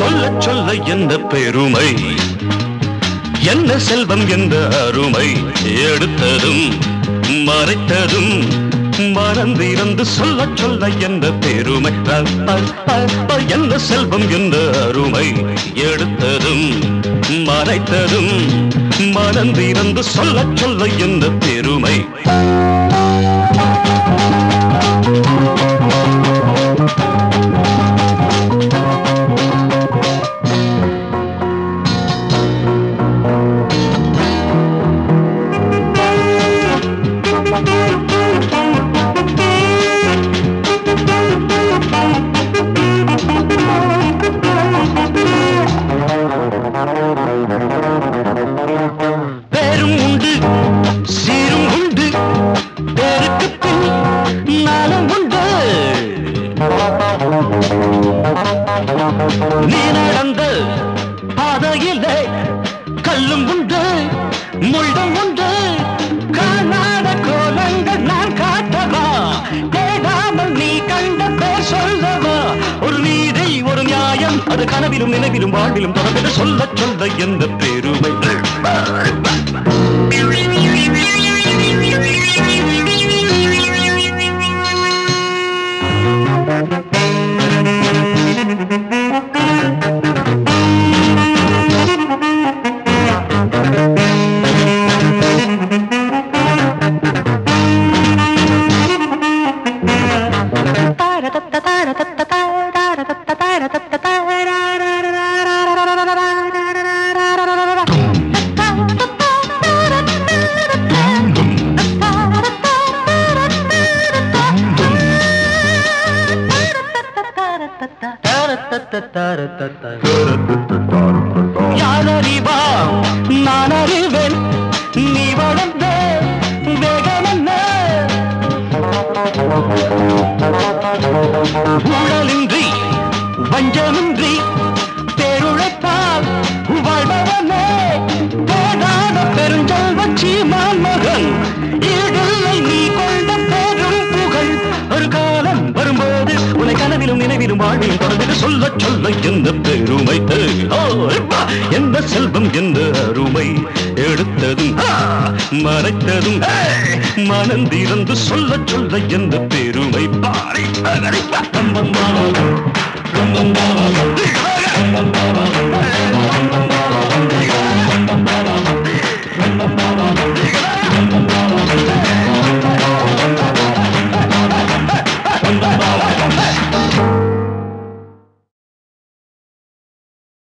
சொல்ல சொல்ல என்ன பெருமை என்ன செல்வம் என்ற அருமை எடுத்ததும் மறைத்ததும் மறந்திருந்து சொல்ல சொல்ல என்ற பெருமை அ, அ, அ, அ, என்ன செல்வம் என்ற அருமை எடுத்ததும் மறைத்ததும் மறந்திருந்து சொல்ல சொல்ல என்ற பெருமை பேரும் உண்டு சீரும் உண்டு பேருக்கு பின் நலம் உண்டு நீ நடந்த பாதையிலே கல்லும் உண்டு முள்ளும் உண்டு காணாத கோலங்கள் நான் காட்டவா தேடாமல் நீ கண்ட பேர் சொல்லவா ஒரு நீதி ஒரு நியாயம் அது கனவிலும் நினைவிலும் வாழ்விலும் தொடர்ந்து சொல்ல சொல்ல எந்த பெருமை யார் அறிவா நான் அறிவேன் நீ வளர்ந்த வேகம் என்ன ஊழலின்றி வஞ்சமின்றி பேருழைப்பால் வாழ்பவனே போடாத பெருஞ்செல்வ சீமான் மகன் ஈடில்லை நீ கொண்ட பெரும் புகழ் ஒரு காலம் வரும்போது உன்னை கனவிலும் நினைவிலும் வாழ்விலும் தொடர்ந்து சொல்ல சொல்ல எந்த பெருமை ஏய், ஓ, எப்பா, எந்த செல்வம் எந்த அருமை எடுத்ததும் ஆ, மறைத்ததும் ஏய், மனந்திறந்து சொல்ல சொல்ல எந்த பெருமை பாரி அகரிப்பா. ரம்பம் பாவம், ரம்பம் பாவம்.